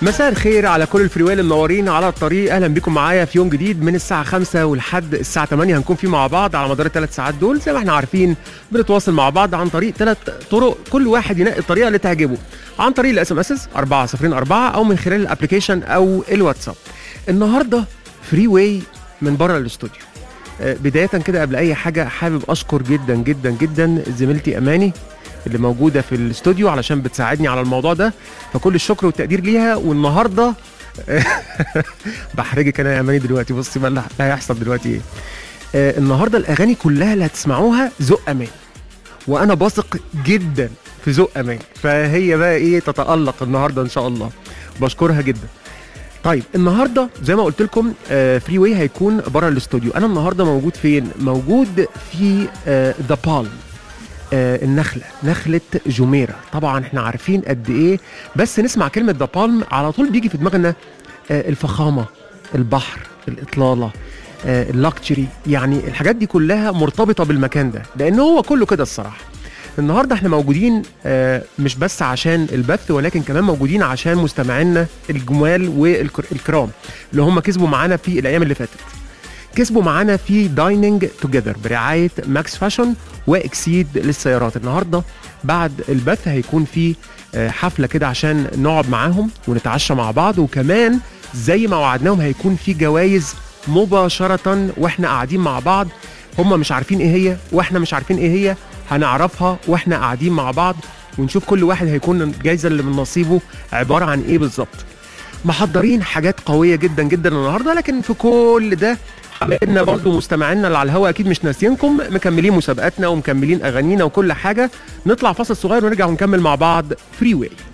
مساء الخير على كل الفريويل المنورين على الطريق اهلا بكم معايا في يوم جديد من الساعه 5 ولحد الساعه 8 هنكون فيه مع بعض على مدار الثلاث ساعات دول زي ما احنا عارفين بنتواصل مع بعض عن طريق ثلاث طرق كل واحد ينقي الطريقه اللي تعجبه عن طريق الاس ام اس 404 او من خلال الابلكيشن او الواتساب النهارده فري واي من بره الاستوديو آه، بدايه كده قبل اي حاجه حابب اشكر جدا جدا جدا زميلتي اماني اللي موجوده في الاستوديو علشان بتساعدني على الموضوع ده فكل الشكر والتقدير ليها والنهارده بحرجك انا يا اماني دلوقتي بصي بقى اللي هيحصل دلوقتي ايه آه النهارده الاغاني كلها اللي هتسمعوها ذوق امان وانا واثق جدا في ذوق امان فهي بقى ايه تتالق النهارده ان شاء الله بشكرها جدا طيب النهارده زي ما قلت لكم آه فري واي هيكون بره الاستوديو انا النهارده موجود فين موجود في ذا بالم آه النخله نخله جميره طبعا احنا عارفين قد ايه بس نسمع كلمه ذا بالم على طول بيجي في دماغنا آه الفخامه البحر الاطلاله آه اللكتشري يعني الحاجات دي كلها مرتبطه بالمكان ده لان هو كله كده الصراحه النهارده احنا موجودين آه مش بس عشان البث ولكن كمان موجودين عشان مستمعينا الجمال والكرام اللي هم كسبوا معانا في الايام اللي فاتت كسبوا معانا في دايننج توجذر برعايه ماكس فاشون واكسيد للسيارات النهارده بعد البث هيكون في آه، حفله كده عشان نقعد معاهم ونتعشى مع بعض وكمان زي ما وعدناهم هيكون في جوائز مباشره واحنا قاعدين مع بعض هم مش عارفين ايه هي واحنا مش عارفين ايه هي هنعرفها واحنا قاعدين مع بعض ونشوف كل واحد هيكون الجايزه اللي من نصيبه عباره عن ايه بالظبط محضرين حاجات قويه جدا جدا النهارده لكن في كل ده حبايبنا برضو مستمعينا اللي على الهوا اكيد مش ناسيينكم مكملين مسابقاتنا ومكملين اغانينا وكل حاجه نطلع فاصل صغير ونرجع ونكمل مع بعض فري واي